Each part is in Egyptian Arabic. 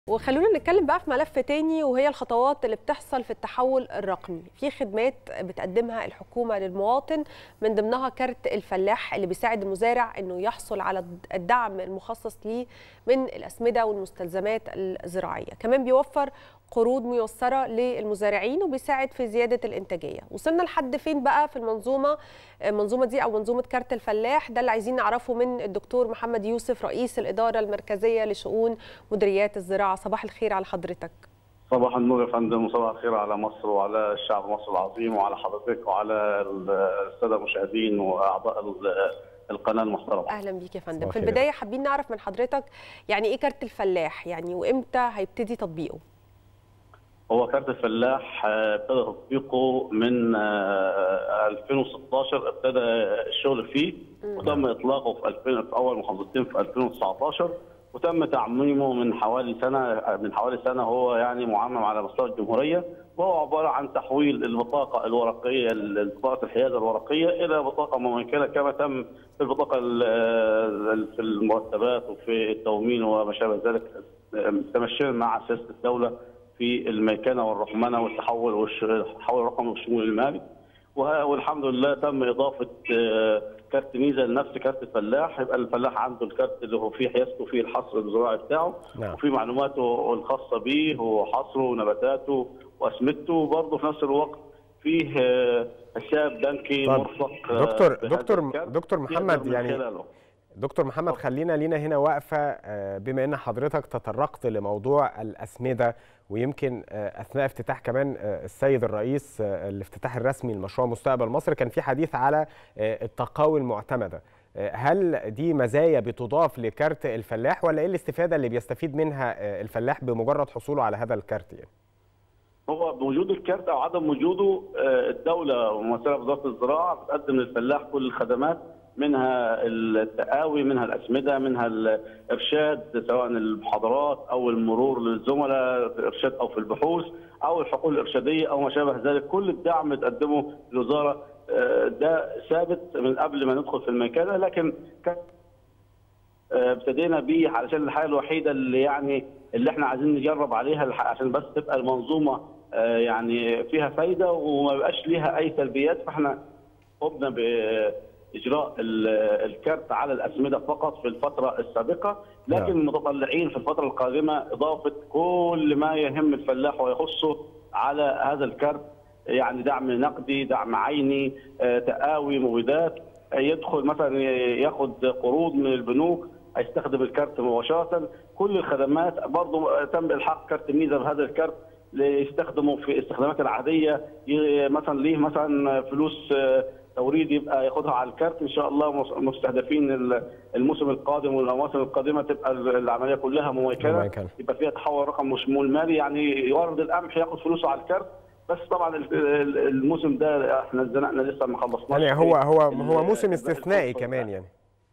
وخلونا نتكلم بقى في ملف تاني وهي الخطوات اللي بتحصل في التحول الرقمي في خدمات بتقدمها الحكومة للمواطن من ضمنها كارت الفلاح اللي بيساعد المزارع انه يحصل على الدعم المخصص ليه من الأسمدة والمستلزمات الزراعية كمان بيوفر قروض ميسرة للمزارعين وبيساعد في زيادة الإنتاجية وصلنا لحد فين بقى في المنظومة المنظومة دي أو منظومة كارت الفلاح ده اللي عايزين نعرفه من الدكتور محمد يوسف رئيس الإدارة المركزية لشؤون مديريات الزراعة صباح الخير على حضرتك صباح النور يا فندم وصباح الخير على مصر وعلى الشعب مصر العظيم وعلى حضرتك وعلى الساده المشاهدين واعضاء القناه المحترمه. اهلا بيك يا فندم. في البدايه حابين نعرف من حضرتك يعني ايه كارت الفلاح؟ يعني وامتى هيبتدي تطبيقه؟ هو كارت الفلاح ابتدى تطبيقه من 2016 ابتدى الشغل فيه وتم اطلاقه في 2000 في اول محافظتين في 2019 وتم تعميمه من حوالي سنه من حوالي سنه هو يعني معمم على مستوى الجمهوريه وهو عباره عن تحويل البطاقه الورقيه بطاقه الحيازه الورقيه الى بطاقه مميكنه كما تم في البطاقه في المرتبات وفي التومين وما شابه ذلك تمشيا مع سياسه الدوله في الميكنه والرقمنه والتحول والتحول الرقمي والشمول المالي والحمد لله تم اضافه كارت ميزه لنفس كارت الفلاح يبقى الفلاح عنده الكارت اللي هو فيه حيازته فيه الحصر الزراعي بتاعه نعم. وفيه معلوماته الخاصه به وحصره ونباتاته واسمدته وبرضه في نفس الوقت فيه حساب بنكي مرفق دكتور دكتور دكتور محمد يعني خلاله. دكتور محمد خلينا لينا هنا واقفه بما ان حضرتك تطرقت لموضوع الاسمده ويمكن اثناء افتتاح كمان السيد الرئيس الافتتاح الرسمي لمشروع مستقبل مصر كان في حديث على التقاوي المعتمده هل دي مزايا بتضاف لكارت الفلاح ولا ايه الاستفاده اللي بيستفيد منها الفلاح بمجرد حصوله على هذا الكارت يعني؟ هو بوجود الكارت او عدم وجوده الدوله وممثله وزاره الزراعه بتقدم للفلاح كل الخدمات منها التقاوي منها الاسمده منها الارشاد سواء المحاضرات او المرور للزملاء في الارشاد او في البحوث او الحقول الارشاديه او ما شابه ذلك كل الدعم تقدمه الوزاره ده ثابت من قبل ما ندخل في الميكنه لكن ابتدينا بيه علشان الحاجه الوحيده اللي يعني اللي احنا عايزين نجرب عليها عشان بس تبقى المنظومه يعني فيها فايده وما يبقاش ليها اي سلبيات فاحنا قمنا ب اجراء الكارت على الاسمده فقط في الفتره السابقه لكن نعم. متطلعين في الفتره القادمه اضافه كل ما يهم الفلاح ويخصه على هذا الكارت يعني دعم نقدي دعم عيني تقاوي مبيدات يدخل مثلا ياخد قروض من البنوك هيستخدم الكارت مباشره كل الخدمات برضه تم الحاق كارت ميزه بهذا الكارت يستخدمه في الاستخدامات العاديه مثلا ليه مثلا فلوس توريد يبقى ياخدها على الكارت ان شاء الله مستهدفين الموسم القادم والمواسم القادمه تبقى العمليه كلها مميكنه يبقى فيها تحول رقم وشمول مالي يعني يورد القمح ياخد فلوسه على الكارت بس طبعا الموسم ده احنا اتزنقنا لسه ما خلصناش يعني هو هو هو موسم استثنائي كمان يعني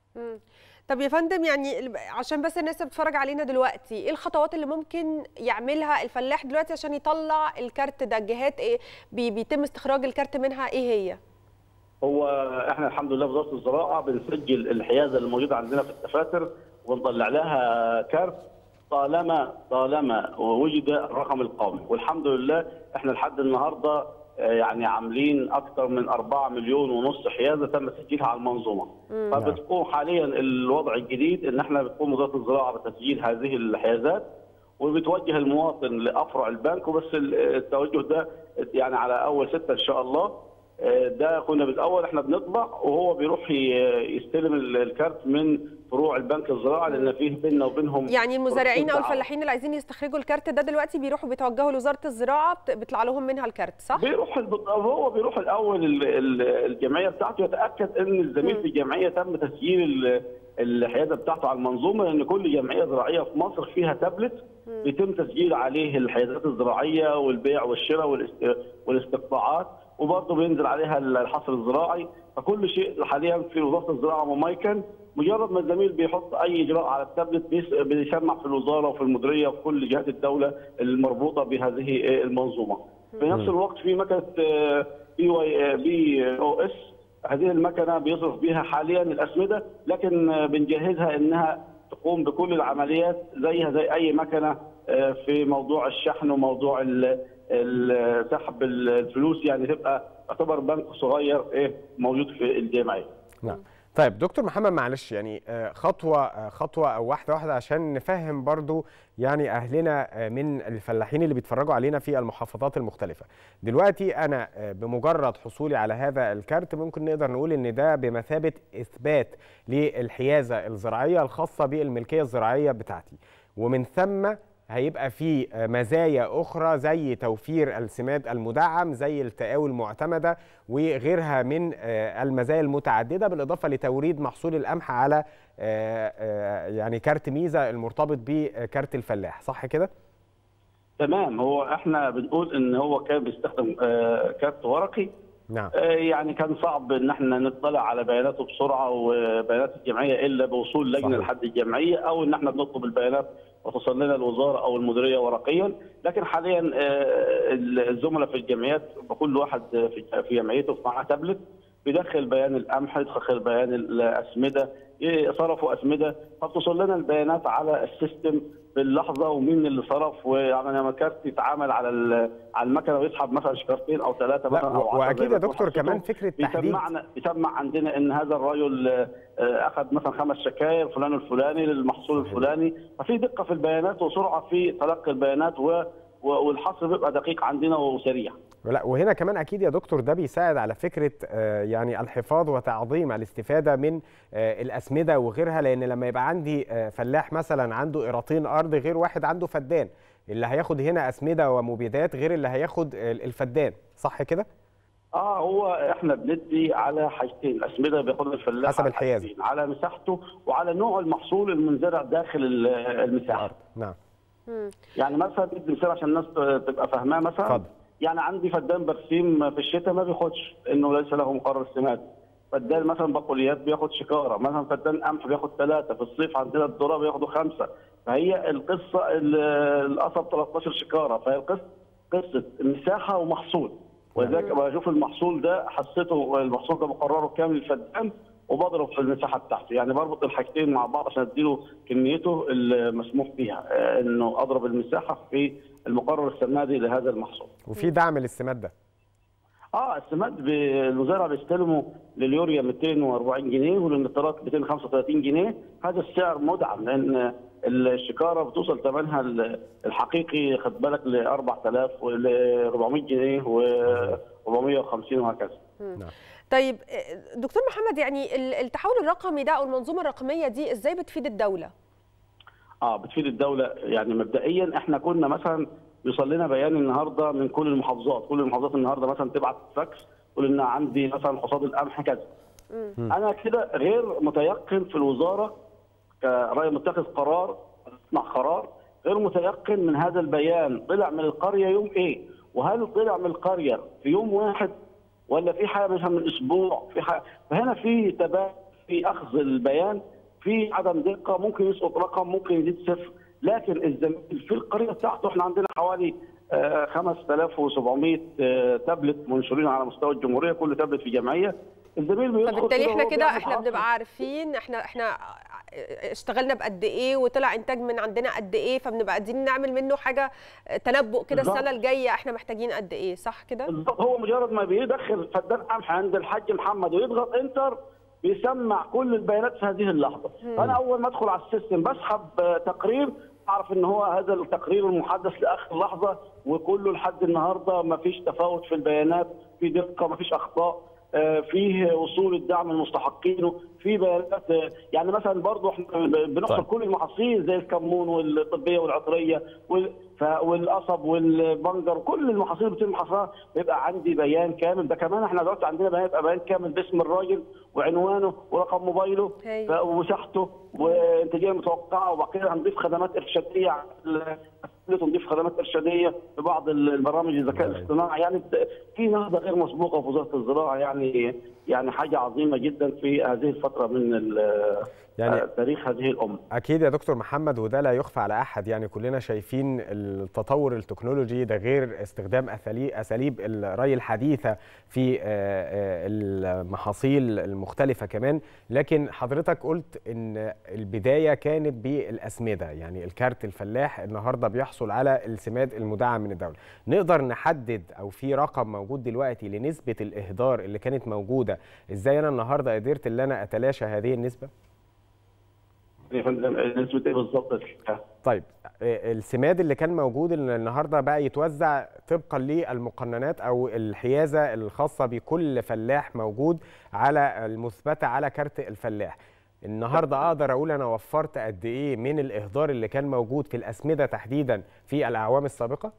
طب يا فندم يعني عشان بس الناس بتتفرج علينا دلوقتي ايه الخطوات اللي ممكن يعملها الفلاح دلوقتي عشان يطلع الكارت ده الجهات ايه بيتم استخراج الكارت منها ايه هي هو احنا الحمد لله وزاره الزراعه بنسجل الحيازه اللي موجوده عندنا في الدفاتر ونطلع لها كارت طالما طالما وجد الرقم القومي والحمد لله احنا لحد النهارده يعني عاملين اكثر من 4 مليون ونص حيازه تم تسجيلها على المنظومه فبتقوم حاليا الوضع الجديد ان احنا بتقوم وزاره الزراعه بتسجيل هذه الحيازات وبتوجه المواطن لافرع البنك وبس التوجه ده يعني على اول ستة ان شاء الله ده كنا بالاول احنا بنطبع وهو بيروح يستلم الكارت من فروع البنك الزراعي لان فيه بيننا وبينهم يعني المزارعين او الفلاحين اللي عايزين يستخرجوا الكارت ده دلوقتي بيروحوا بيتوجهوا لوزاره الزراعه بيطلع لهم منها الكارت صح؟ بيروح هو بيروح الاول الجمعيه بتاعته يتاكد ان الزميل في الجمعيه تم تسجيل الحيازه بتاعته على المنظومه لان كل جمعيه زراعيه في مصر فيها تابلت بيتم تسجيل عليه الحيازات الزراعيه والبيع والشراء والاستقطاعات وبرضه بينزل عليها الحصر الزراعي فكل شيء حاليا في وزاره الزراعه مميكن مجرد ما الزميل بيحط اي اجراء على التابلت بيسمع في الوزاره وفي المديريه وفي كل جهات الدوله المربوطه بهذه المنظومه. في نفس الوقت في مكنه بي واي بي او اس هذه المكنه بيصرف بها حاليا الاسمده لكن بنجهزها انها تقوم بكل العمليات زيها زي اي مكنه في موضوع الشحن وموضوع سحب الفلوس يعني تبقى تعتبر بنك صغير ايه موجود في الجامعيه. نعم. طيب دكتور محمد معلش يعني خطوه خطوه او واحده واحده عشان نفهم برضو يعني اهلنا من الفلاحين اللي بيتفرجوا علينا في المحافظات المختلفه. دلوقتي انا بمجرد حصولي على هذا الكارت ممكن نقدر نقول ان ده بمثابه اثبات للحيازه الزراعيه الخاصه بالملكيه الزراعيه بتاعتي. ومن ثم هيبقى في مزايا اخرى زي توفير السماد المدعم زي التقاوي المعتمده وغيرها من المزايا المتعدده بالاضافه لتوريد محصول القمح على يعني كارت ميزه المرتبط بكارت الفلاح صح كده تمام هو احنا بنقول ان هو كان بيستخدم كارت ورقي نعم يعني كان صعب ان احنا نطلع على بياناته بسرعه وبيانات الجمعيه الا بوصول لجنه لحد الجمعيه او ان احنا بنطلب البيانات وتصل لنا الوزاره او المديريه ورقيا لكن حاليا الزملاء في الجمعيات كل واحد في جمعيته معاه تابلت بيدخل بيان القمح يدخل بيان الاسمده صرفوا اسمده فبتصل لنا البيانات على السيستم باللحظه ومين اللي صرف ويعني لما كارت يتعامل على على المكنه ويسحب مثلا شكارتين او ثلاثه مثلا او واكيد يا دكتور كمان فكره تحديد بيسمعنا بيسمع عندنا ان هذا الرجل اخذ مثلا خمس شكاير فلان الفلاني للمحصول الفلاني ففي دقه في البيانات وسرعه في تلقي البيانات و والحصر بيبقى دقيق عندنا وسريع لا وهنا كمان اكيد يا دكتور ده بيساعد على فكره يعني الحفاظ وتعظيم الاستفاده من الاسمده وغيرها لان لما يبقى عندي فلاح مثلا عنده قيراطين ارض غير واحد عنده فدان اللي هياخد هنا اسمده ومبيدات غير اللي هياخد الفدان صح كده؟ اه هو احنا بندي على حاجتين الاسمده بياخدها الفلاح حسب الحيازه على مساحته وعلى نوع المحصول المنزرع داخل المساحه نعم يعني مثلا ادي مثال عشان الناس تبقى فاهماه مثلا اتفضل يعني عندي فدان برسيم في الشتاء ما بياخدش انه ليس له مقرر سماد فدان مثلا بقوليات بياخد شكاره مثلا فدان قمح بياخد ثلاثه في الصيف عندنا الذره بياخدوا خمسه فهي القصه القصب 13 شكاره فهي القصه قصه مساحه ومحصول ولذلك بشوف المحصول ده حسيته المحصول ده مقرره كامل الفدان وبضرب في المساحه بتاعته يعني بربط الحاجتين مع بعض عشان اديله كميته المسموح بيها انه اضرب المساحه في المقرر السمادي لهذا المحصول. وفي دعم للسماد ده؟ اه السماد الوزاره بيستلموا لليوريا 240 جنيه وللنترات 235 جنيه هذا السعر مدعم لان الشكاره بتوصل ثمنها الحقيقي خد بالك ل 4000 ول 400 جنيه و 450 وهكذا. نعم. طيب دكتور محمد يعني التحول الرقمي ده او المنظومه الرقميه دي ازاي بتفيد الدوله؟ اه بتفيد الدوله يعني مبدئيا احنا كنا مثلا يوصل لنا بيان النهارده من كل المحافظات، كل المحافظات النهارده مثلا تبعت فاكس تقول ان عندي مثلا حصاد القمح كذا. انا كده غير متيقن في الوزاره كراي متخذ قرار مع قرار غير متيقن من هذا البيان طلع من القريه يوم ايه؟ وهل طلع من القريه في يوم واحد ولا في حاجه مثلا من اسبوع في حاجة فهنا في تباين في اخذ البيان في عدم دقه ممكن يسقط رقم ممكن يزيد صفر لكن الزميل في القريه بتاعته احنا عندنا حوالي 5700 تابلت منشورين على مستوى الجمهوريه كل تابلت في جمعيه الزميل بيدخل فبالتالي احنا كده احنا بنبقى عارفين احنا احنا اشتغلنا بقد ايه وطلع انتاج من عندنا قد ايه فبنبقى قادرين نعمل منه حاجه تنبؤ كده السنه الجايه احنا محتاجين قد ايه صح كده؟ هو مجرد ما بيدخل فدان قمح عند الحاج محمد ويضغط انتر بيسمع كل البيانات في هذه اللحظه فانا اول ما ادخل على السيستم بسحب تقرير اعرف ان هو هذا التقرير المحدث لاخر لحظه وكله لحد النهارده ما فيش تفاوت في البيانات في دقه ما فيش اخطاء فيه وصول الدعم لمستحقينه في بيانات يعني مثلا برضه احنا بنحصل طيب. كل المحاصيل زي الكمون والطبيه والعطريه والقصب والبنجر كل المحاصيل بتتم حصرها بيبقى عندي بيان كامل ده كمان احنا دلوقتي عندنا بيان يبقى بيان كامل باسم الراجل وعنوانه ورقم موبايله ومساحته وانتاجيه متوقعه وبعد كده هنضيف خدمات ارشاديه نضيف خدمات ارشاديه في بعض البرامج الذكاء الاصطناعي يعني في نهضه غير مسبوقه في وزاره الزراعه يعني يعني حاجه عظيمه جدا في هذه الفتره من يعني تاريخ هذه الامه. اكيد يا دكتور محمد وده لا يخفى على احد يعني كلنا شايفين التطور التكنولوجي ده غير استخدام اساليب الري الحديثه في المحاصيل المختلفه كمان لكن حضرتك قلت ان البدايه كانت بالاسمده يعني الكارت الفلاح النهارده بيحصل يحصل على السماد المدعم من الدوله نقدر نحدد او في رقم موجود دلوقتي لنسبه الاهدار اللي كانت موجوده ازاي انا النهارده قدرت ان انا اتلاشى هذه النسبه يا فندم نسبه ايه بالظبط طيب السماد اللي كان موجود النهارده بقى يتوزع طبقا للمقننات او الحيازه الخاصه بكل فلاح موجود على المثبته على كارت الفلاح النهارده اقدر اقول انا وفرت قد ايه من الاهدار اللي كان موجود في الاسمده تحديدا في الاعوام السابقه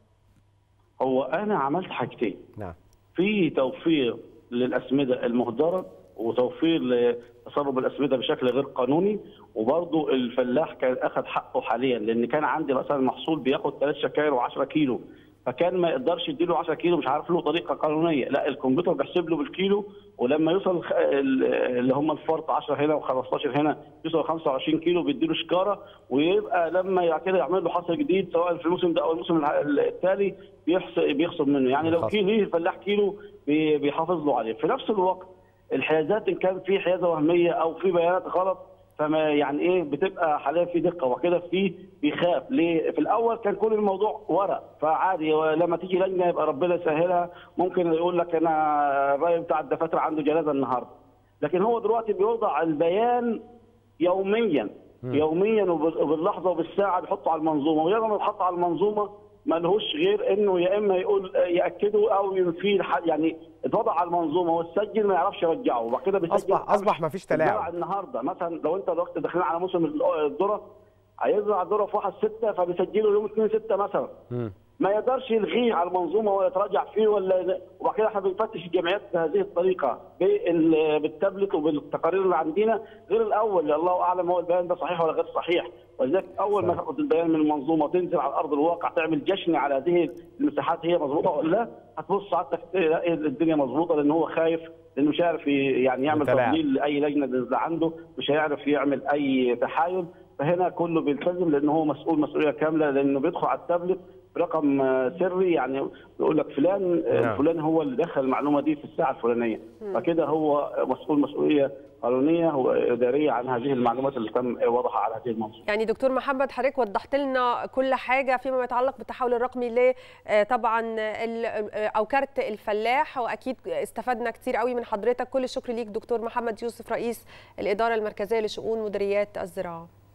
هو انا عملت حاجتين نعم في توفير للاسمده المهدره وتوفير لتسرب الاسمده بشكل غير قانوني وبرضه الفلاح كان اخذ حقه حاليا لان كان عندي مثلا محصول بياخد 3 شكاير و10 كيلو فكان ما يقدرش يديله 10 كيلو مش عارف له طريقه قانونيه لا الكمبيوتر بيحسب له بالكيلو ولما يوصل اللي هم الفرط 10 هنا و15 هنا يوصل 25 كيلو بيديله شكاره ويبقى لما كده يعمل له حصر جديد سواء في الموسم ده او الموسم التالي بيخصم منه يعني لو كيلو الفلاح كيلو بيحافظ له عليه في نفس الوقت الحيازات ان كان في حيازه وهميه او في بيانات غلط فما يعني ايه بتبقى حاليا في دقه وكده في بيخاف ليه؟ في الاول كان كل الموضوع ورق فعادي لما تيجي لجنه يبقى ربنا يسهلها ممكن يقول لك انا الراي بتاع الدفاتره عنده جنازه النهارده لكن هو دلوقتي بيوضع البيان يوميا م. يوميا وباللحظه وبالساعه بيحطه على المنظومه ويوم ما يتحط على المنظومه ملهوش غير انه يا اما يقول ياكده او ينفيه يعني اتوضع على المنظومه واتسجل ما يعرفش يرجعه وبعد كده بيسجل اصبح اصبح ما فيش تلاعب النهارده مثلا لو انت دلوقتي داخلين على موسم الذره هيزرع الذره في 1 6 فبيسجله يوم 2 6 مثلا م. ما يقدرش يلغيه على المنظومه ولا يتراجع فيه ولا وبعد كده احنا بنفتش الجمعيات بهذه الطريقه بالتابلت وبالتقارير اللي عندنا غير الاول الله اعلم هو البيان ده صحيح ولا غير صحيح ولذلك اول ما تاخد البيان من المنظومه وتنزل على ارض الواقع تعمل جشن على هذه المساحات هي مظبوطه ولا لا هتبص سعادتك تلاقي الدنيا مظبوطه لان هو خايف لانه مش عارف يعني يعمل تضليل لاي لجنه اللي عنده مش هيعرف يعمل اي تحايل فهنا كله بيلتزم لان هو مسؤول مسؤوليه كامله لانه بيدخل على التابلت رقم سري يعني يقول لك فلان نعم. فلان هو اللي دخل المعلومه دي في الساعه الفلانيه فكده هو مسؤول مسؤوليه قانونيه واداريه عن هذه المعلومات اللي تم وضعها على هذه المنصه. يعني دكتور محمد حضرتك وضحت لنا كل حاجه فيما يتعلق بالتحول الرقمي ل طبعا او كارت الفلاح واكيد استفدنا كتير قوي من حضرتك كل الشكر ليك دكتور محمد يوسف رئيس الاداره المركزيه لشؤون مديريات الزراعه.